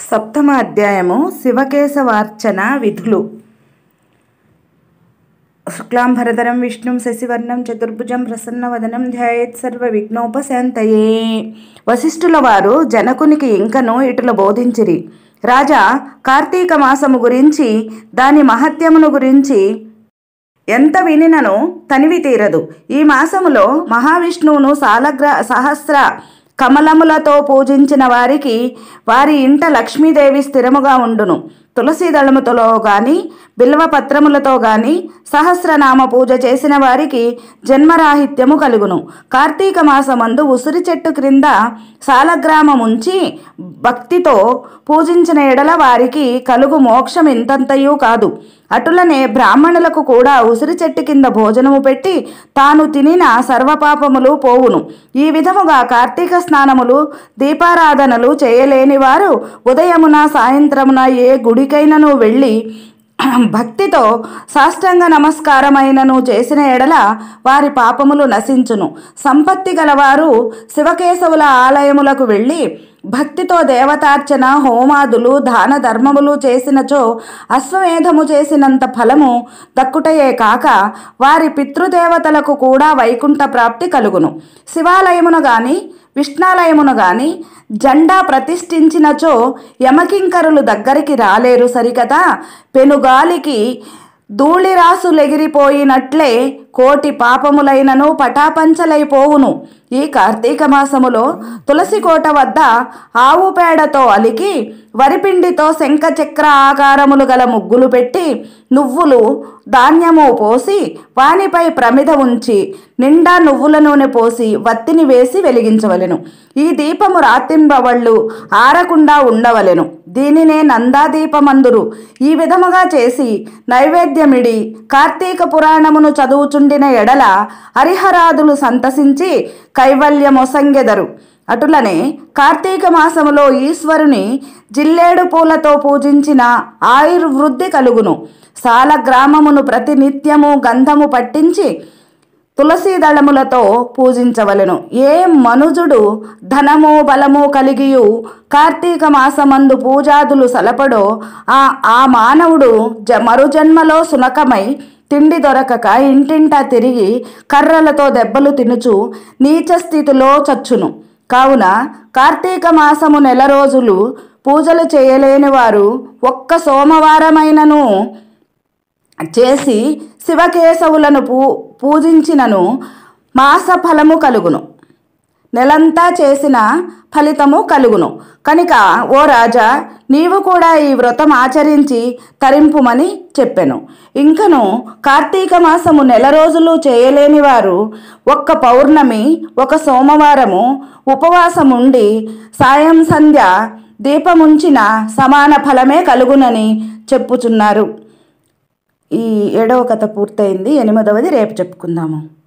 సప్తమ అధ్యాయము శివకేశవార్చన విధులు శుక్లాంబరధరం విష్ణుం శశివర్ణం చతుర్భుజం ప్రసన్నవదనం ధ్యాయేత్ సర్వ విఘ్నోపశాంతయే వశిష్ఠుల వారు జనకునికి ఇంకను ఇటుల బోధించిరి రాజా కార్తీక మాసము గురించి దాని మహత్యమును గురించి ఎంత వినినను తనివి తీరదు ఈ మాసములో మహావిష్ణువును సాలగ్ర సహస్ర కమలములతో పూజించిన వారికి వారి ఇంట లక్ష్మీదేవి స్థిరముగా ఉండును తులసి దళముతో గాని బిల్వ పత్రములతో గాని సహస్రనామ పూజ చేసిన వారికి జన్మరాహిత్యము కలుగును కార్తీక మాసమందు ఉసిరి చెట్టు క్రింద సాలగ్రామముంచి భక్తితో పూజించిన ఎడల వారికి కలుగు మోక్షం ఇంతంతయూ కాదు అటులనే బ్రాహ్మణులకు కూడా ఉసిరి చెట్టు కింద భోజనము పెట్టి తాను తినిన సర్వపాపములు పోవును ఈ విధముగా కార్తీక స్నానములు దీపారాధనలు చేయలేని వారు ఉదయమున సాయంత్రమున ఏ గుడికైనను వెళ్ళి భక్తితో సాష్టాంగ నమస్కారమైనను చేసిన ఎడల వారి పాపములు నశించును సంపత్తి గలవారు శివకేశవుల ఆలయములకు వెళ్ళి భక్తితో దేవతార్చన హోమాదులు దాన ధర్మములు చేసినచో అశ్వమేధము చేసినంత ఫలము దక్కుటయే కాక వారి పితృదేవతలకు కూడా వైకుంఠ ప్రాప్తి కలుగును శివాలయమును గాని విష్ణాలయమును గాని జెండా ప్రతిష్ఠించినచో యమకింకరులు దగ్గరికి రాలేరు సరికదా పెనుగాలికి ధూళిరాసులెగిరిపోయినట్లే కోటి పాపములైనను పటాపంచలైపోవును ఈ కార్తీక మాసములో తులసి కోట వద్ద ఆవు పేడతో అలికి వరిపిండితో శంఖ చక్ర ఆకారములు గల ముగ్గులు పెట్టి నువ్వులు ధాన్యము పోసి వానిపై ప్రమిద ఉంచి నిండా నువ్వుల నూనె పోసి వత్తిని వేసి వెలిగించవలెను ఈ దీపము రాత్రింబవళ్ళు ఆరకుండా ఉండవలెను దీనినే నందాదీపమందురు ఈ విధముగా చేసి నైవేద్యమిడి కార్తీక పురాణమును చదువుచుండిన ఎడల హరిహరాదులు సంతసించి కైవల్యమొసంగెదరు అటులనే కార్తీక మాసములో ఈశ్వరుని జిల్లేడు పూలతో పూజించిన ఆయుర్వృద్ధి కలుగును సాల గ్రామమును ప్రతినిత్యము గంధము పట్టించి తులసి దళములతో పూజించవలెను ఏ మనుజుడు ధనము బలము కలిగియు కార్తీక మాసమందు పూజాదులు సలపడో ఆ ఆ మానవుడు జ మరుజన్మలో సునకమై తిండి దొరకక ఇంటింటా తిరిగి కర్రలతో దెబ్బలు తినుచు నీచ స్థితిలో చచ్చును కావున కార్తీక మాసము నెల రోజులు పూజలు చేయలేని వారు ఒక్క సోమవారమైనను చేసి శివకేశవులను పూ పూజించినను మాస ఫలము కలుగును నెలంతా చేసిన ఫలితము కలుగును కనుక ఓ రాజా నీవు కూడా ఈ వ్రతం ఆచరించి తరింపుమని చెప్పెను ఇంకను కార్తీక మాసము నెల రోజులు చేయలేని వారు ఒక్క పౌర్ణమి ఒక సోమవారము ఉపవాసముండి సాయం సంధ్య దీపముంచిన సమాన ఫలమే కలుగునని చెప్పుచున్నారు ఈ ఏడవ కథ పూర్తయింది ఎనిమిదవది రేపు చెప్పుకుందాము